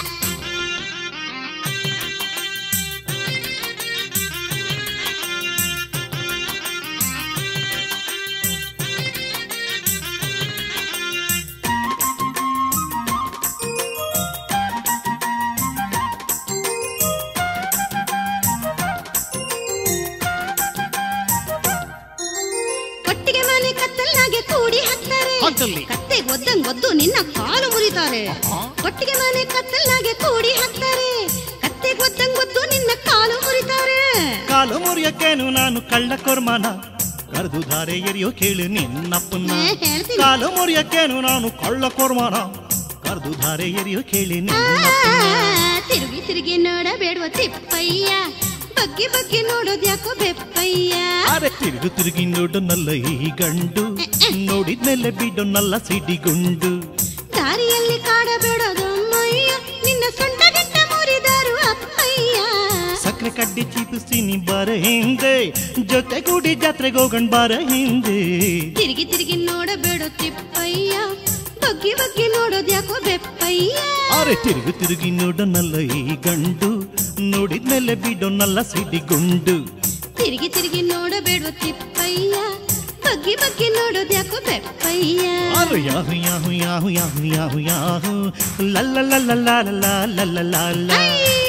ಕೊಟ್ಟಿಗೆ ಮನೆ ಕತ್ತಲ್ನಾಗೆ ಕೂಡಿ ಹಾಕ್ತಾರೆ ಹಾಕಲ್ಲಿ. ಕತ್ತೆಗೆ ಒದ್ದಂಗ್ ಒದ್ದು ನಿನ್ನ ಕಾಲು ಮುರಿತಾರೆ ಆಹಾ. ಕೊಟ್ಟಿಗೆ ಮನೆ ಕತ್ತಲ್ನಾಗೆ ಕೂಡಿ ಹಾಕ್ತಾರೆ ಕತ್ತೆಗೆ ಒದ್ದಂಗ್ ಒದ್ದು ನಿನ್ನ ಕಾಲು ಮುರಿತಾರೆ ಕಾಲು ಮುರಿಯಕ್ಕೇನು ನಾನು ಕಳ್ಳ ಕೊರ್ಮನ ಕರೆದು ಧಾರೆ ಎರಿಯೋ ಕೇಳು ನಿನ್ನಪ್ಪನ್ನ ಏ, ಹೇಳ್ತೀನಿ. ಕಾಲು ಮುರಿಯಕ್ಕೇನು ನಾನು ಕಳ್ಳ ಕೊರ್ಮನ ಕರೆದು ಧಾರೆ ಎರಿಯೋ ಕೇಳಿ ಆ, ನಿನ್ನಪ್ಪನ್ನ ತಿರುಗಿ ತಿರುಗಿ ನೋಡಬೇಡುವ ತಿಪ್ಪಯ್ಯ ಬಗ್ಗೆ ಬಗ್ಗೆ ನೋಡೋದ್ಯಾಕೋ ಬೆಪ್ಪಯ್ಯ ಅರೆ ತಿರುಗು ತಿರುಗಿ ನೋಡೋನಲ್ಲ ಈ ಗಂಡು ನೋಡಿದ್ಮೇಲೆ ಬಿಡೋನಲ್ಲ ಸಿಡಿಗುಂಡು ದಾರಿಯಲ್ಲಿ ಕಾಡಬೇಡೋದಮ್ಮಯ್ಯ ನಿನ್ನ ಸೊಂಟ ಗಿಟ್ಟ ಮುರಿದಾರು ಅಪ್ಪಯ್ಯ ಸಕ್ಕರೆ ಕಡ್ಡಿ ಚೀಪಿಸ್ತೀನಿ ಬರ ಹಿಂದೆ ಜೊತೆಗೂಡಿ ಜಾತ್ರೆಗೆ ಹೋಗಣ್ ಬರ ಹಿಂದೆ ತಿರುಗಿ ತಿರುಗಿ ನೋಡಬೇಡ ತಿಪ್ಪಯ್ಯ ಬಗ್ಗಿ ಬಗ್ಗಿ ನೋಡೋದ್ಯಾಕೋ ಬೆಪ್ಪಯ್ಯ ಅರೆ ತಿರುಗು ತಿರುಗಿ ನೋಡೋನಲ್ಲ ಈ ಗಂಡು ನೋಡಿದ್ಮೇಲೆ ಬಿಡೋನಲ್ಲ ಸಿಡಿಗುಂಡು ತಿರುಗಿ ತಿರುಗಿ ನೋಡಬೇಡ ತಿಪ್ಪಯ್ಯ ಬಗ್ಗಿ ಬಗ್ಗಿ ನೋಡೋದ್ಯಾಕೋ ಬೆಪ್ಪಯ್ಯ ಅರೆ ಯಾಹು ಯಾಹು ಯಾಹು ಯಾಹು ಯಾಹು ಯಾಹು ಲಲ್ಲ ಲಲ್ಲ ಲಾಲ ಲಾಲ ಲಾಲ ಲಾಲ ಐ